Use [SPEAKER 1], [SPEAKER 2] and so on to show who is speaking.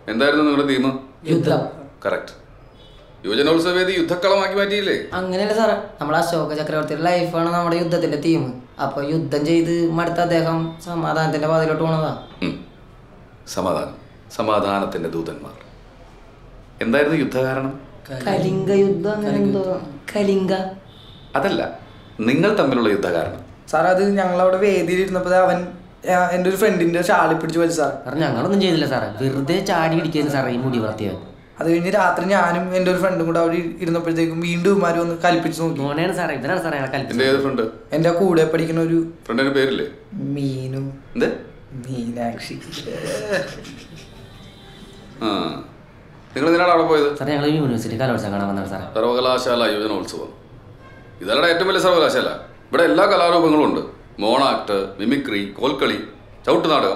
[SPEAKER 1] എന്തായിരുന്നു നിങ്ങളുടെ തീം
[SPEAKER 2] യുദ്ധം
[SPEAKER 1] കറക്റ്റ് യുവജനോത്സവ വേദി യുദ്ധക്കളമാക്കി മാറ്റിയില്ലേ
[SPEAKER 2] അങ്ങനെയല്ല സാറേ നമ്മുടെ അശോക ചക്രവർത്തിയുടെ ലൈഫാണ് നമ്മുടെ യുദ്ധത്തിന്റെ തീം അപ്പൊ യുദ്ധം ചെയ്ത് മടുത്ത അദ്ദേഹം സമാധാനത്തിന്റെ പാതയിലോട്ട് പോണതാ
[SPEAKER 1] ഉം. സമാധാനം സമാധാനത്തിന്റെ ദൂതന്മാർ എന്തായിരുന്നു യുദ്ധകാരണം
[SPEAKER 2] കലിംഗ യുദ്ധം അങ്ങനെ എന്തോ കലിംഗ
[SPEAKER 1] അതല്ല നിങ്ങൾ തമ്മിലുള്ള യുദ്ധകാരണം
[SPEAKER 3] സാർ അത് ഞങ്ങളവിടെ വേദിയിൽ ഇരുന്നപ്പോൾ അവൻ ആ, എൻ്റെ ഒരു ഫ്രണ്ടിന്റെ ഷാളി പിടിച്ച് വലിച്ചു സാർ
[SPEAKER 2] സാർ ഞങ്ങളൊന്നും ചെയ്തില്ല സാറേ വെറുതെ ചാടി പിടിക്കുന്നു സാറേ ഈ മുടി വളർത്തിയവൻ
[SPEAKER 3] അത് കഴിഞ്ഞ് രാത്രി ഞാനും എൻ്റെ ഒരു ഫ്രണ്ടും കൂടെ അവിടെ ഇരുന്നപ്പോഴത്തേക്കും വീണ്ടും ഇമാര് വന്ന് കൽപ്പിച്ച് നോക്കി
[SPEAKER 2] മോനെയാണ് സാറേ ഇവനാണ് സാറേ അയാളെ
[SPEAKER 1] എന്റെ
[SPEAKER 2] കൽപ്പിച്ചത്
[SPEAKER 1] ഏത് ഫ്രണ്ട്
[SPEAKER 3] എൻ്റെ കൂടെ പഠിക്കുന്ന ഒരു
[SPEAKER 1] ഫ്രണ്ടിന്റെ പേരില്ലേ
[SPEAKER 3] മീനു
[SPEAKER 1] എന്ത്
[SPEAKER 3] മീനാക്ഷി
[SPEAKER 1] ആ നിങ്ങൾ എന്തിനാണ് അവിടെ പോയത്
[SPEAKER 2] സാറേ ഞങ്ങൾ യൂണിവേഴ്സിറ്റി കലോത്സവം കാണാൻ വന്നതാണ് സാറേ
[SPEAKER 1] സർവകലാശാല യുവജനോത്സവം ഇതല്ലടെ ഏറ്റവും വലിയ സർവകലാശാല ഇവിടെ എല്ലാ കലാരൂപങ്ങളും ഉണ്ട് മോണാക്ട് മിമിക്രി കോൽക്കളി ചവിട്ടുനാടകം